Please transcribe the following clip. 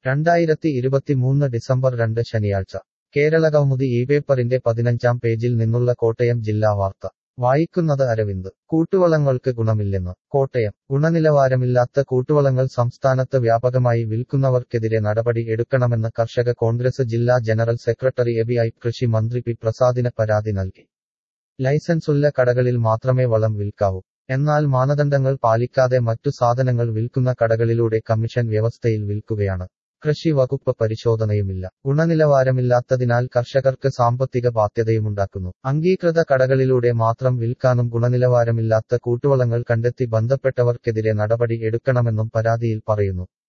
രണ്ടായിരത്തി ഇരുപത്തിമൂന്ന് ഡിസംബർ രണ്ട് ശനിയാഴ്ച കേരളകൗമുദി ഈ പേപ്പറിന്റെ പതിനഞ്ചാം പേജിൽ നിന്നുള്ള കോട്ടയം ജില്ലാ വാർത്ത വായിക്കുന്നത് അരവിന്ദ് കൂട്ടുവളങ്ങൾക്ക് ഗുണമില്ലെന്ന് കോട്ടയം ഗുണനിലവാരമില്ലാത്ത കൂട്ടുവളങ്ങൾ സംസ്ഥാനത്ത് വ്യാപകമായി വിൽക്കുന്നവർക്കെതിരെ നടപടി എടുക്കണമെന്ന് കർഷക കോൺഗ്രസ് ജില്ലാ ജനറൽ സെക്രട്ടറി എബി ഐ കൃഷി മന്ത്രി പി പ്രസാദിന് പരാതി നൽകി ലൈസൻസുള്ള കടകളിൽ മാത്രമേ വളം വിൽക്കാവൂ എന്നാൽ മാനദണ്ഡങ്ങൾ പാലിക്കാതെ മറ്റു സാധനങ്ങൾ വിൽക്കുന്ന കടകളിലൂടെ കമ്മീഷൻ വ്യവസ്ഥയിൽ വിൽക്കുകയാണ് കൃഷി വകുപ്പ് പരിശോധനയുമില്ല ഗുണനിലവാരമില്ലാത്തതിനാൽ കർഷകർക്ക് സാമ്പത്തിക ബാധ്യതയുമുണ്ടാക്കുന്നു അംഗീകൃത കടകളിലൂടെ മാത്രം വിൽക്കാനും ഗുണനിലവാരമില്ലാത്ത കൂട്ടുവളങ്ങൾ കണ്ടെത്തി ബന്ധപ്പെട്ടവർക്കെതിരെ നടപടി എടുക്കണമെന്നും പരാതിയിൽ പറയുന്നു